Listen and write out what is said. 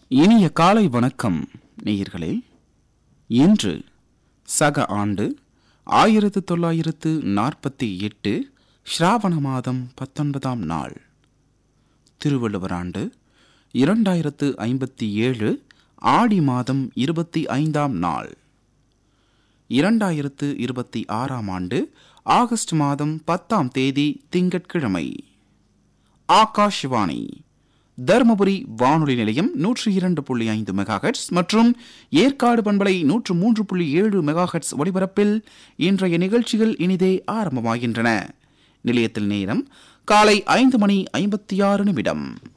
இனிய காலை வணக்கம் நேயர்களே இன்று சக ஆண்டு ஆயிரத்து தொள்ளாயிரத்து நாற்பத்தி எட்டு ஸ்ராவண மாதம் பத்தொன்பதாம் நாள் திருவள்ளுவர் ஆண்டு இரண்டாயிரத்து ஐம்பத்தி ஏழு ஆடி மாதம் இருபத்தி ஐந்தாம் நாள் இரண்டாயிரத்து இருபத்தி ஆறாம் ஆண்டு ஆகஸ்ட் மாதம் பத்தாம் தேதி திங்கட்கிழமை ஆகாஷ்வாணி தருமபுரி வானொலி நிலையம் நூற்றி இரண்டு புள்ளி ஐந்து மெகாஹெட்ஸ் மற்றும் ஏற்காடு பண்பலை நூற்று மூன்று புள்ளி ஏழு மெகாஹெட்ஸ் ஒலிபரப்பில் இன்றைய நிகழ்ச்சிகள் இனிதே ஆரம்பமாகின்றன நிலையத்தில் நேரம் காலை ஐந்து மணி ஐம்பத்தி ஆறு நிமிடம்